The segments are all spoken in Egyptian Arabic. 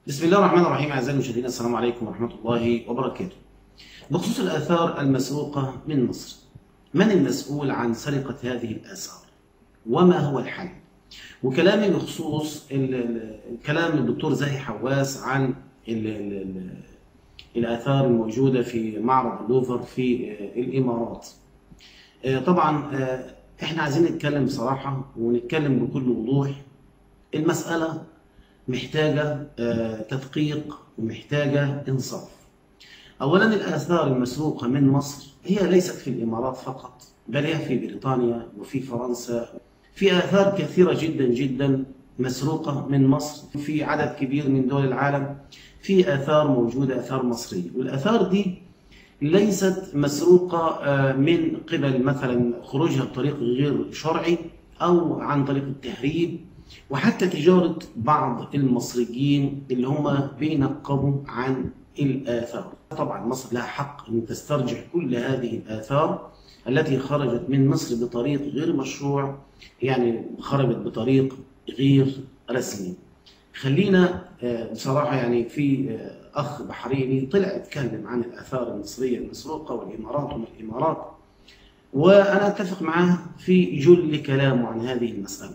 بسم الله الرحمن الرحيم أعزائي المشاهدين السلام عليكم ورحمة الله وبركاته. بخصوص الآثار المسروقة من مصر. من المسؤول عن سرقة هذه الآثار؟ وما هو الحل؟ وكلامي بخصوص ال- ال- كلام الدكتور زاهي حواس عن ال ال ال الآثار الموجودة في معرض اللوفر في آه، الإمارات. آه، طبعا آه، احنا عايزين نتكلم بصراحة ونتكلم بكل وضوح المسألة محتاجة آه، تدقيق ومحتاجة إنصاف. أولا الآثار المسروقة من مصر هي ليست في الإمارات فقط بل هي في بريطانيا وفي فرنسا في آثار كثيرة جدا جدا مسروقة من مصر في عدد كبير من دول العالم في آثار موجودة آثار مصرية والآثار دي ليست مسروقة آه، من قبل مثلا خروجها بطريق غير شرعي أو عن طريق التهريب وحتى تجارة بعض المصريين اللي هم بينقبوا عن الآثار طبعا مصر لها حق أن تسترجع كل هذه الآثار التي خرجت من مصر بطريق غير مشروع يعني خرجت بطريق غير رسمي خلينا آه، بصراحة يعني في آه، أخ بحريني طلع يتكلم عن الآثار المصرية المسروقة والإمارات وما الإمارات وأنا أتفق معه في جل كلامه عن هذه المسألة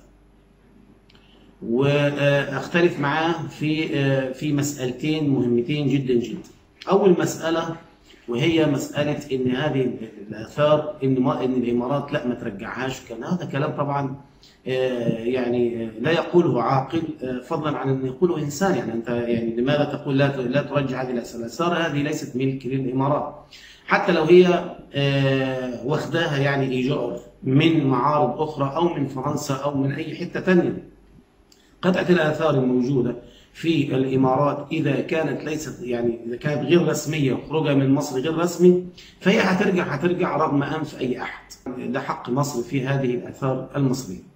واختلف معاه في في مسألتين مهمتين جدا جدا. أول مسألة وهي مسألة إن هذه الآثار إن ما إن الإمارات لا ما ترجعهاش كان هذا كلام طبعا آه، يعني آه، لا يقوله عاقل آه، فضلا عن أن يقوله إنسان يعني أنت يعني لماذا تقول لا لا ترجع هذه الآثار؟ الآثار هذه ليست ملك للإمارات حتى لو هي آه، واخداها يعني إيجار من معارض أخرى أو من فرنسا أو من أي حتة تانية قطعة الآثار الموجودة في الإمارات إذا كانت ليست يعني إذا كانت غير رسمية وخروجها من مصر غير رسمي فهي هترجع هترجع رغم أنف أي أحد ده حق مصر في هذه الآثار المصرية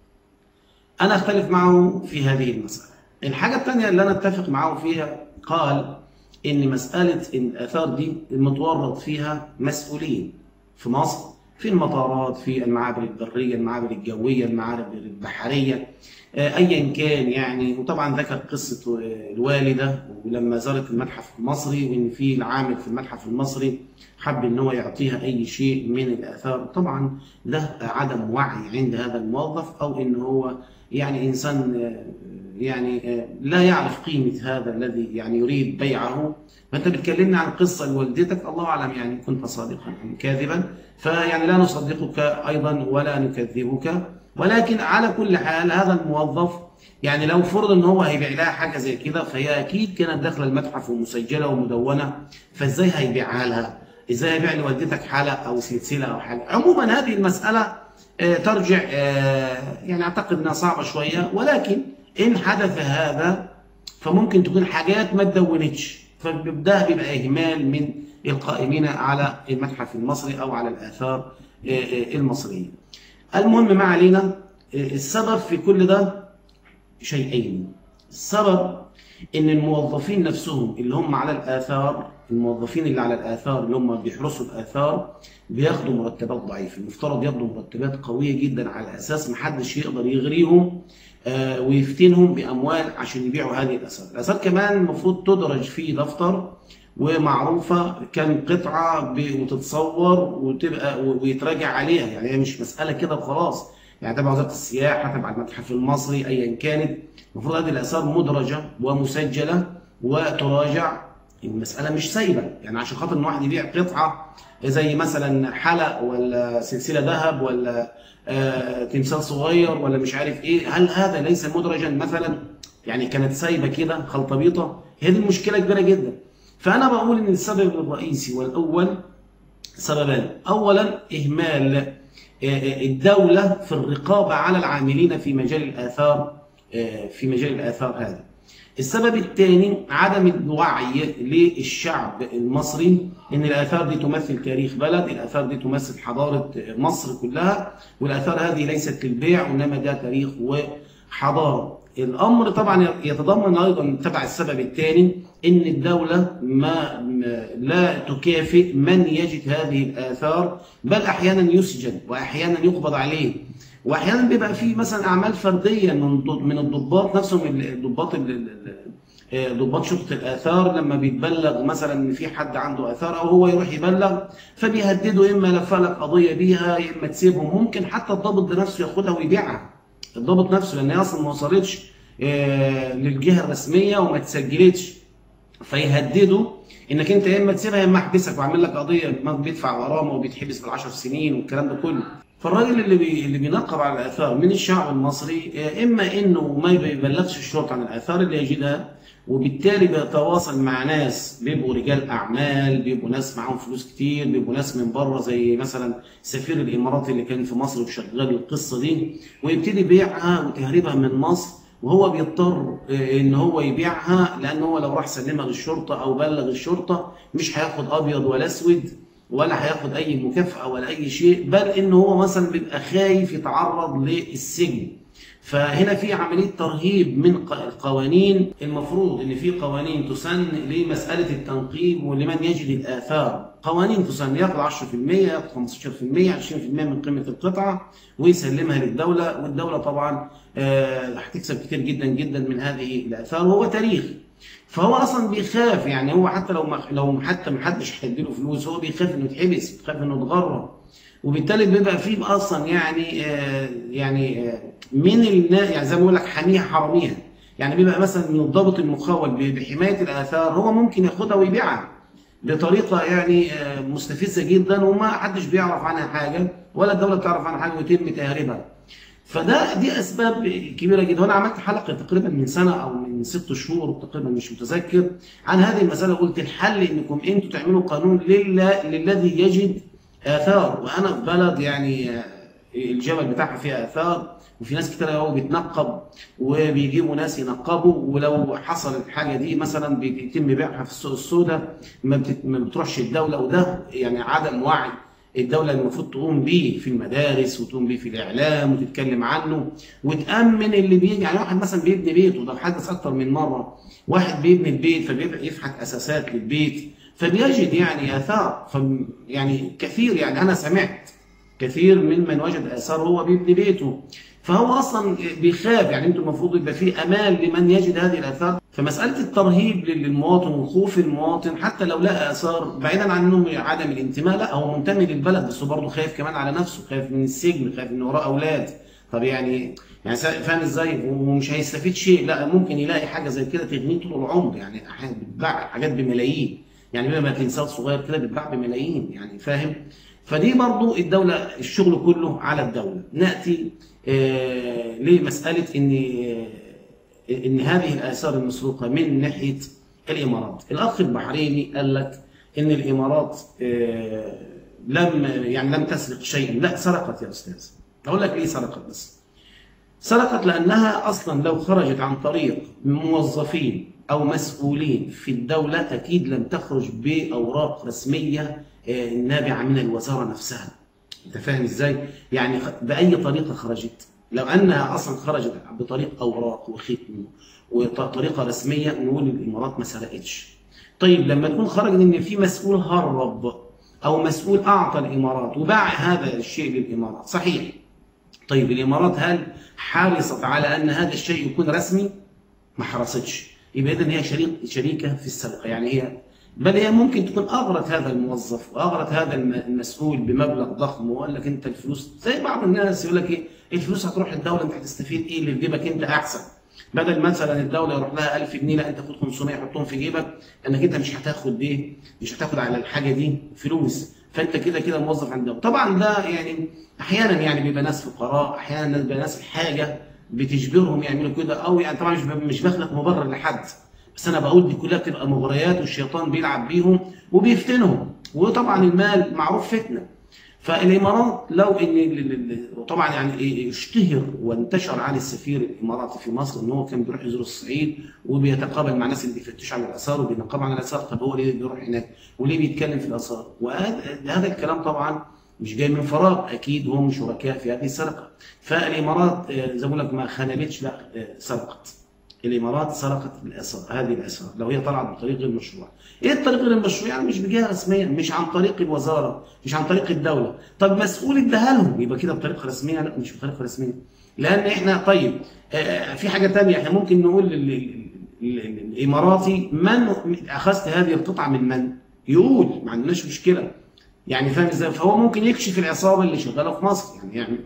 أنا أختلف معه في هذه المسألة الحاجة الثانية اللي أنا أتفق معه فيها قال إن مسألة إن الآثار دي المتورط فيها مسؤولين في مصر في المطارات في المعابر البرية المعابر الجوية المعابر البحرية آه، ايا كان يعني وطبعا ذكر قصه آه، الوالده ولما زارت المتحف المصري وان في العامل في المتحف المصري حب ان هو يعطيها اي شيء من الاثار طبعا ده عدم وعي عند هذا الموظف او ان هو يعني انسان آه، يعني آه، لا يعرف قيمه هذا الذي يعني يريد بيعه فانت بتكلمنا عن قصه لوالدتك الله اعلم يعني كنت صادقا ام كاذبا فيعني لا نصدقك ايضا ولا نكذبك ولكن على كل حال هذا الموظف يعني لو فرض ان هو هيبيع لها حاجه زي كده فهي اكيد كانت داخله المتحف ومسجله ومدونه فازاي هيبيعها لها؟ ازاي هيبيع لوالدتك حاله او سلسله او حاجه؟ عموما هذه المساله آه، ترجع آه، يعني اعتقد انها صعبه شويه ولكن ان حدث هذا فممكن تكون حاجات ما تدونتش فده بيبقى اهمال من القائمين على المتحف المصري او على الاثار آه، آه، المصريه. المهم ما علينا السبب في كل ده شيئين السبب ان الموظفين نفسهم اللي هم على الاثار الموظفين اللي على الاثار اللي هم بيحرسوا الاثار بياخدوا مرتبات ضعيفه المفترض ياخدوا مرتبات قويه جدا على اساس محدش يقدر يغريهم آه، ويفتنهم باموال عشان يبيعوا هذه الاثار الاثار كمان المفروض تدرج في دفتر ومعروفه كم قطعه ب- وتتصور وتبقى و- ويتراجع عليها يعني هي مش مساله كده وخلاص يعني تبع وزاره السياحه تبع المتحف المصري ايا كانت المفروض هذه الاثار مدرجه ومسجله وتراجع المساله مش سايبه يعني عشان خاطر ان واحد يبيع قطعه زي مثلا حلق ولا سلسله ذهب ولا آه تمثال صغير ولا مش عارف ايه هل هذا ليس مدرجا مثلا يعني كانت سايبه كده خلطبيطه هي دي المشكله كبيره جدا فانا بقول ان السبب الرئيسي والاول سببان اولا اهمال الدوله في الرقابه على العاملين في مجال الاثار في مجال الاثار هذا السبب الثاني عدم الوعي للشعب المصري ان الاثار دي تمثل تاريخ بلد، الاثار دي تمثل حضاره مصر كلها، والاثار هذه ليست للبيع وانما ده تاريخ وحضاره. الامر طبعا يتضمن ايضا تبع السبب الثاني ان الدوله ما ما- لا تكافئ من يجد هذه الاثار بل احيانا يسجن واحيانا يقبض عليه واحيانا بيبقى في مثلا اعمال فرديه من ضد- من الضباط نفسهم ال- الضباط ال- ال- آه، ضباط شرطه الاثار لما بيتبلغ مثلا ان في حد عنده اثار او هو يروح يبلغ فبيهددوا اما يلفها لك قضيه بيها يا اما تسيبهم ممكن حتى الضابط بنفسه ياخدها ويبيعها الضابط نفسه لان هي اصلا ما وصلتش آه، للجهه الرسميه وما اتسجلتش فيهددوا انك انت يا اما تسيبها يا اما احبسك واعمل لك قضيه ما بيدفع غرامه وبيتحبس بالعشر سنين والكلام ده كله فالراجل اللي بي... اللي بينقب على الاثار من الشعب المصري آه، اما انه ما بيبلغش الشرطه عن الاثار اللي يجدها وبالتالي بيتواصل مع ناس بيبقوا رجال اعمال بيبقوا ناس معاهم فلوس كتير بيبقوا ناس من بره زي مثلا سفير الامارات اللي كان في مصر وشغال القصه دي ويبتدي بيعها وتهريبها من مصر وهو بيضطر آه، ان هو يبيعها لان هو لو راح سلمها للشرطه او بلغ الشرطه مش هياخد ابيض ولا اسود ولا هياخد اي مكافاه ولا اي شيء بل ان هو مثلا بيبقى خايف يتعرض للسجن فهنا في عمليه ترهيب من ق- القوانين المفروض ان في قوانين تسن لمساله التنقيب ولمن يجد الاثار قوانين تسن ياخد 10% ياخد 15% 20% من قيمه القطعه ويسلمها للدوله والدوله طبعا آه، هتكسب كتير جدا جدا من هذه الاثار وهو تاريخ فهو اصلا بيخاف يعني هو حتى لو ما لو حتى ما حدش هيديله فلوس هو بيخاف انه يتحبس بيخاف انه يتغرب وبالتالي بيبقى فيه اصلا يعني آه يعني آه من الناس يعني زي ما بقول لك حاميها حراميها يعني بيبقى مثلا من الضابط المخول ب- بحمايه الاثار هو ممكن ياخدها ويبيعها بطريقه يعني آه مستفزه جدا وما حدش بيعرف عنها حاجه ولا الدوله بتعرف عنها حاجه ويتم تهريبها فده دي اسباب كبيره جدا وانا عملت حلقه تقريبا من سنه او من ست شهور تقريبا مش متذكر عن هذه المساله قلت الحل انكم انتم تعملوا قانون لله للذي يجد اثار وانا في بلد يعني آه، الجبل بتاعها فيه اثار وفي ناس كتير قوي بتنقب وبيجيبوا ناس ينقبوا ولو حصل الحاجه دي مثلا بيتم بيعها في السوق السوداء ما بت- ما بتروحش الدوله وده يعني عدم وعي الدولة المفروض تقوم بيه في المدارس وتقوم بيه في الإعلام وتتكلم عنه وتأمن اللي بيجي يعني واحد مثلا بيبني بيته ده حدث أكتر من مرة واحد بيبني البيت فبيبقى يفحت أساسات للبيت فبيجد يعني آثار ف يعني كثير يعني أنا سمعت كثير ممن وجد آثار هو بيبني بيته فهو اصلا بيخاف يعني انتم المفروض يبقى في امان لمن يجد هذه الاثار فمساله الترهيب للمواطن وخوف المواطن حتى لو لقى اثار بعيدا عن انه عدم الانتماء لا هو منتمي للبلد بس هو برضه خايف كمان على نفسه خايف من السجن خايف ان وراه اولاد طب يعني يعني سا- فاهم ازاي ومش هيستفيد شيء لا ممكن يلاقي حاجه زي كده تغنيه طول العمر يعني احيانا بتتباع حاجات بملايين يعني بما تنسان صغير كده بيتباع بملايين يعني فاهم فدي برضو الدولة الشغل كله على الدولة نأتي آه، لمسألة إن آه، إن هذه الآثار المسروقة من ناحية الإمارات الأخ البحريني قال لك إن الإمارات آه، لم يعني لم تسرق شيئا لا سرقت يا أستاذ أقول لك ليه سرقت بس سرقت لأنها أصلا لو خرجت عن طريق موظفين أو مسؤولين في الدولة أكيد لم تخرج بأوراق رسمية آه، نابعة من الوزارة نفسها أنت فاهم إزاي؟ يعني خ- بأي طريقة خرجت لو أنها أصلا خرجت بطريق أوراق وختم وطريقة رسمية نقول الإمارات ما سرقتش طيب لما تكون خرج إن في مسؤول هرب أو مسؤول أعطى الإمارات وباع هذا الشيء للإمارات صحيح طيب الامارات هل حرصت على ان هذا الشيء يكون رسمي؟ ما حرصتش يبقى اذا هي شريك شريكه في السرقه يعني هي بل هي ممكن تكون اغرت هذا الموظف واغرت هذا الم- المسؤول بمبلغ ضخم وقال لك انت الفلوس زي بعض الناس يقول لك ايه الفلوس هتروح الدوله انت هتستفيد ايه اللي في جيبك انت احسن بدل مثلا الدوله يروح لها 1000 جنيه لا انت خد 500 حطهم في جيبك لانك انت مش هتاخد ايه مش هتاخد على الحاجه دي فلوس فانت كده كده موظف عند الدوله طبعا ده يعني احيانا يعني بيبقى ناس فقراء احيانا بيبقى ناس الحاجه بتجبرهم يعملوا كده او يعني طبعا مش مش بخلق مبرر لحد بس انا بقول دي كلها بتبقى مغريات والشيطان بيلعب بيهم وبيفتنهم وطبعا المال معروف فتنه فالامارات لو ان ال- ال- ال- وطبعا يعني إيه اشتهر وانتشر عن السفير الاماراتي في مصر ان هو كان بيروح يزور الصعيد وبيتقابل مع ناس اللي بيفتشوا على الاثار وبينقبوا عن الاثار طب هو ليه بيروح هناك وليه بيتكلم في الاثار وهذا هذا الكلام طبعا مش جاي من فراغ اكيد هم شركاء في هذه السرقه فالامارات آه، زي ما بقول لك ما خانتش لا آه، سرقت الامارات سرقت الاسرار هذه الاسرار لو هي طلعت بطريق غير مشروع ايه الطريق غير المشروع يعني مش بجهه رسميه مش عن طريق الوزاره مش عن طريق الدوله طب مسؤول اداها لهم يبقى كده بطريقه رسميه لا مش بطريقه رسميه لان احنا طيب آه، في حاجه تانية احنا ممكن نقول لل- الاماراتي من اخذت هذه القطعه من من؟ يقول ما عندناش مشكله يعني فاهم ازاي؟ فهو ممكن يكشف العصابه اللي شغاله في مصر يعني يعني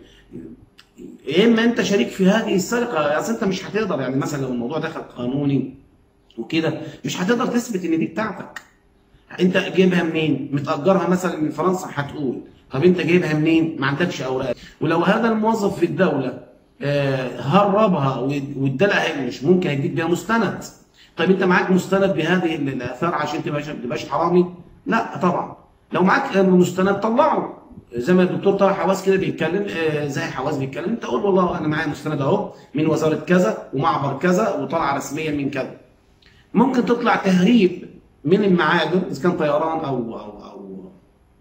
يا اما انت شريك في هذه السرقه اصل انت مش هتقدر يعني مثلا لو الموضوع دخل قانوني وكده مش هتقدر تثبت ان دي بتاعتك انت جايبها منين؟ متاجرها مثلا من فرنسا هتقول طب انت جايبها منين؟ ما عندكش اوراق ولو هذا الموظف في الدوله آه، هربها وادالها مش ممكن يديك بيها مستند طيب انت معاك مستند بهذه الاثار عشان تبقى تبقاش حرامي؟ لا طبعا لو معاك مستند طلعه زي ما الدكتور طه حواس كده بيتكلم آه، زي حواس بيتكلم انت قول والله انا معايا مستند اهو من وزاره كذا ومعبر كذا وطالعه رسميا من كذا ممكن تطلع تهريب من المعادن اذا كان طيران او او او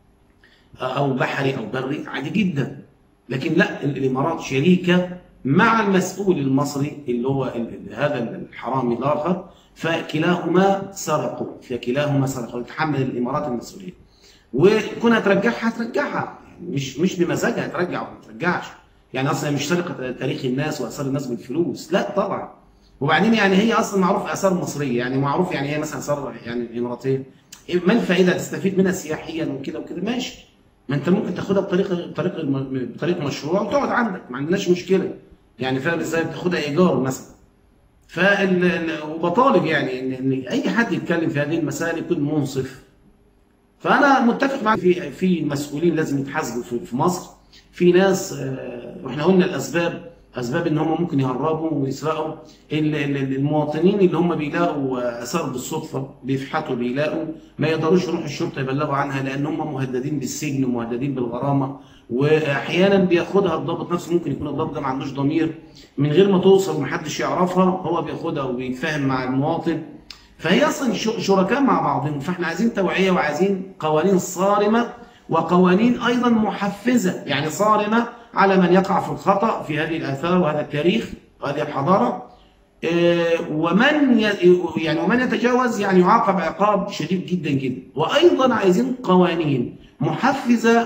او بحري او بري عادي جدا لكن لا الامارات شريكه مع المسؤول المصري اللي هو هذا الحرامي الاخر فكلاهما سرقوا فكلاهما سرقوا تحمل الامارات المسؤوليه وكونها ترجعها ترجعها مش مش بمزاجها ترجع ولا ما ترجعش يعني اصلا مش سرقه تاريخ الناس واثار الناس بالفلوس لا طبعا وبعدين يعني هي اصلا معروف اثار مصريه يعني معروف يعني هي مثلا اثار يعني اماراتيه ما الفائده تستفيد منها سياحيا وكده وكده ماشي ما انت ممكن تاخدها بطريقه بطريقه بطريقه مشروع وتقعد عندك ما عندناش مشكله يعني فاهم ازاي بتاخدها ايجار مثلا فال وبطالب يعني ان ان اي حد يتكلم في هذه المسائل يكون منصف فانا متفق معك في في مسؤولين لازم يتحاسبوا في مصر في ناس آه، واحنا قلنا الاسباب اسباب ان هم ممكن يهربوا ويسرقوا المواطنين اللي هم بيلاقوا اثار بالصدفه بيفحطوا بيلاقوا ما يقدروش يروحوا الشرطه يبلغوا عنها لان هم مهددين بالسجن ومهددين بالغرامه واحيانا بياخدها الضابط نفسه ممكن يكون الضابط ده ما عندوش ضمير من غير ما توصل ومحدش يعرفها هو بياخدها وبيتفاهم مع المواطن فهي اصلا شركاء مع بعضهم فاحنا عايزين توعيه وعايزين قوانين صارمه وقوانين ايضا محفزه يعني صارمه على من يقع في الخطا في هذه الاثار وهذا التاريخ وهذه الحضاره آه، ومن يعني ومن يتجاوز يعني يعاقب عقاب شديد جدا جدا وايضا عايزين قوانين محفزه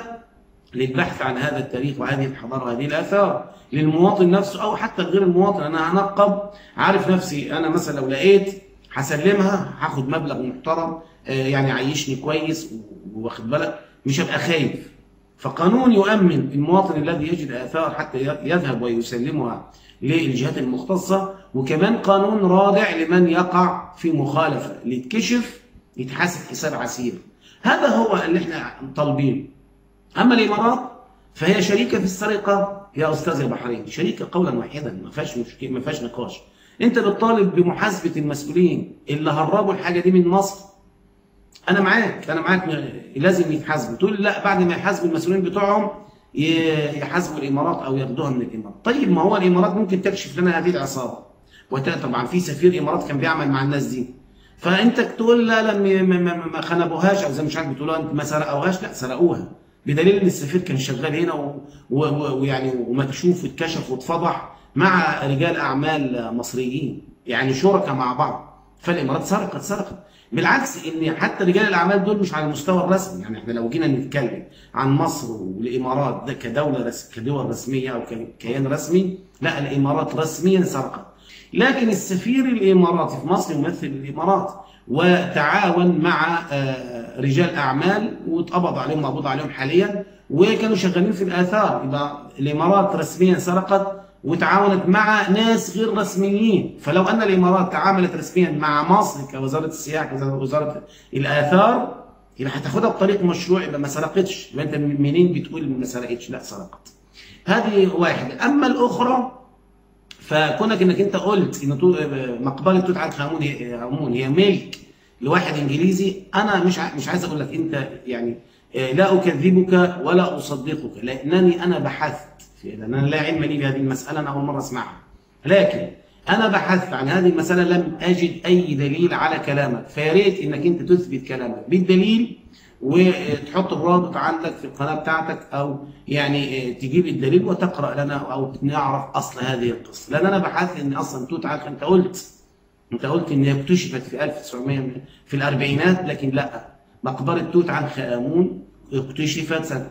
للبحث عن هذا التاريخ وهذه الحضاره وهذه الاثار للمواطن نفسه او حتى غير المواطن انا هنقب عارف نفسي انا مثلا لو لقيت هسلمها هاخد مبلغ محترم آه، يعني عيشني كويس واخد بالك مش هبقى خايف فقانون يؤمن المواطن الذي يجد آثار حتى يذهب ويسلمها للجهات المختصة وكمان قانون رادع لمن يقع في مخالفة اللي يتكشف يتحاسب حساب عسير هذا هو اللي احنا طالبينه أما الإمارات فهي شريكة في السرقة يا أستاذ البحرين شريكة قولا واحدا ما فيهاش مشكلة ما فيهاش نقاش أنت بتطالب بمحاسبة المسؤولين اللي هربوا الحاجة دي من مصر انا معاك انا معاك لازم يتحاسبوا تقول لا بعد ما يحاسبوا المسؤولين بتوعهم يحاسبوا الامارات او ياخدوها من الامارات طيب ما هو الامارات ممكن تكشف لنا هذه العصابه طبعا في سفير امارات كان بيعمل مع الناس دي فانت تقول لا لا ما خنبوهاش او زي مش عارف بتقولوا انت ما سرقوهاش لا سرقوها بدليل ان السفير كان شغال هنا ويعني ومكشوف واتكشف واتفضح مع رجال اعمال مصريين يعني شركاء مع بعض فالامارات سرقت سرقت بالعكس ان حتى رجال الاعمال دول مش على المستوى الرسمي يعني احنا لو جينا نتكلم عن مصر والامارات ده كدوله رس... كدول رسميه او كيان رسمي لا الامارات رسميا سرقت لكن السفير الاماراتي في مصر يمثل الامارات وتعاون مع آه، رجال اعمال واتقبض عليهم مقبوض عليهم حاليا وكانوا شغالين في الاثار يبقى الامارات رسميا سرقت وتعاونت مع ناس غير رسميين فلو أن الإمارات تعاملت رسميا مع مصر كوزارة السياحة وزارة الآثار يبقى هتاخدها بطريق مشروع يبقى ما سرقتش يبقى أنت منين بتقول ما سرقتش لا سرقت هذه واحدة أما الأخرى فكونك انك انت قلت ان مقبره توت عنخ امون هي ملك لواحد انجليزي انا مش مش عايز اقول لك انت يعني آه، لا اكذبك ولا اصدقك لانني انا بحثت لأن أنا لا علم لي بهذه المسألة أنا أول مرة أسمعها لكن أنا بحثت عن هذه المسألة لم أجد أي دليل على كلامك فيا ريت إنك أنت تثبت كلامك بالدليل وتحط الرابط عندك في القناة بتاعتك أو يعني تجيب الدليل وتقرأ لنا أو نعرف أصل هذه القصة لأن أنا بحثت إن أصلا توت عنخ أنت قلت أنت قلت إن اكتشفت في 1900 في الأربعينات لكن لا مقبرة توت عنخ آمون اكتشفت سنة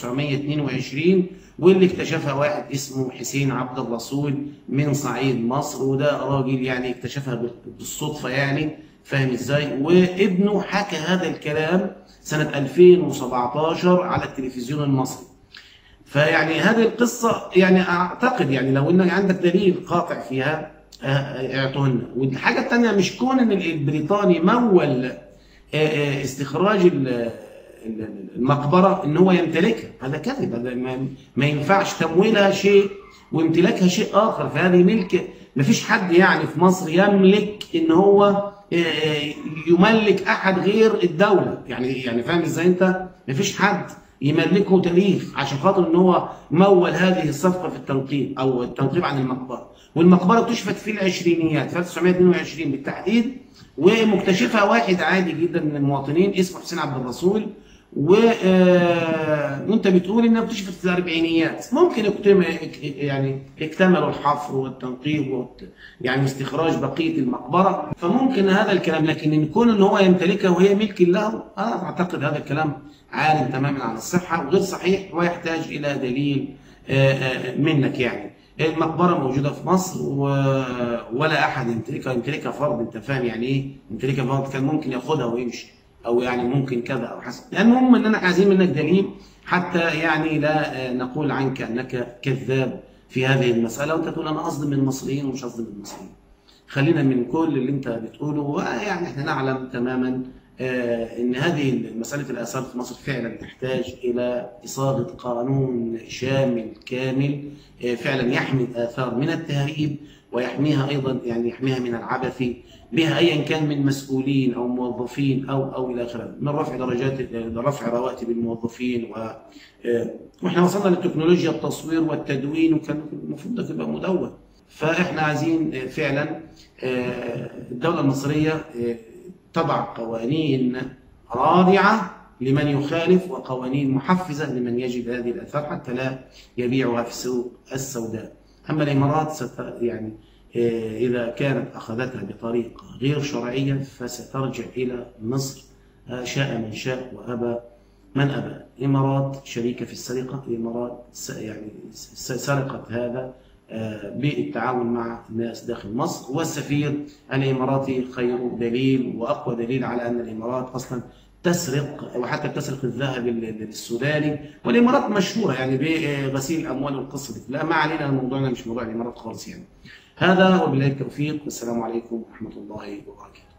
1922 واللي اكتشفها واحد اسمه حسين عبد الرسول من صعيد مصر وده راجل يعني اكتشفها بالصدفة يعني فاهم ازاي وابنه حكى هذا الكلام سنة 2017 على التلفزيون المصري فيعني هذه القصة يعني أعتقد يعني لو إنك عندك دليل قاطع فيها اعطوه لنا والحاجة الثانية مش كون إن البريطاني مول استخراج المقبرة إن هو يمتلكها هذا كذب هذا ما ينفعش تمويلها شيء وامتلاكها شيء آخر فهذه ملك ما فيش حد يعني في مصر يملك إن هو يملك أحد غير الدولة يعني يعني فاهم إزاي أنت ما فيش حد يملكه تاريخ عشان خاطر ان هو مول هذه الصفقه في التنقيب او التنقيب عن المقبره والمقبره اكتشفت في العشرينيات في 1922 بالتحديد ومكتشفها واحد عادي جدا من المواطنين اسمه حسين عبد الرسول و وانت بتقول انها اكتشفت في الاربعينيات ممكن اكتم... يعني اكتملوا الحفر والتنقيب والت... يعني استخراج بقيه المقبره فممكن هذا الكلام لكن ان يكون ان هو يمتلكها وهي ملك له انا اعتقد هذا الكلام عال تماما عن الصحه وغير صحيح ويحتاج الى دليل منك يعني المقبره موجوده في مصر و... ولا احد يمتلكها يمتلكها فرد انت فاهم يعني ايه يمتلكها فرد كان ممكن ياخدها ويمشي او يعني ممكن كذا او حسب المهم اننا عايزين منك دليل حتى يعني لا نقول عنك انك كذاب في هذه المساله وانت تقول انا قصدي من المصريين ومش قصدي من المصريين خلينا من كل اللي انت بتقوله ويعني احنا نعلم تماما ان هذه مساله الاثار في مصر فعلا تحتاج الى اصاغه قانون شامل كامل فعلا يحمي الاثار من التهريب ويحميها ايضا يعني يحميها من العبث بها ايا كان من مسؤولين او موظفين او او الى اخره من رفع درجات رفع رواتب الموظفين و واحنا وصلنا للتكنولوجيا التصوير والتدوين وكان المفروض ده تبقى مدون فاحنا عايزين فعلا الدوله المصريه تضع قوانين رادعه لمن يخالف وقوانين محفزه لمن يجد هذه الاثار حتى لا يبيعها في السوق السوداء اما الامارات ست يعني إذا كانت أخذتها بطريقة غير شرعية فسترجع إلى مصر شاء من شاء وأبى من أبى الإمارات شريكة في السرقة الإمارات يعني سرقت هذا بالتعاون مع الناس داخل مصر والسفير الإماراتي خير دليل وأقوى دليل على أن الإمارات أصلا تسرق وحتى تسرق الذهب السوداني والامارات مشهوره يعني بغسيل الاموال والقصه دي لا ما علينا موضوعنا مش موضوع الامارات خالص يعني هذا وبالله التوفيق والسلام عليكم ورحمه الله وبركاته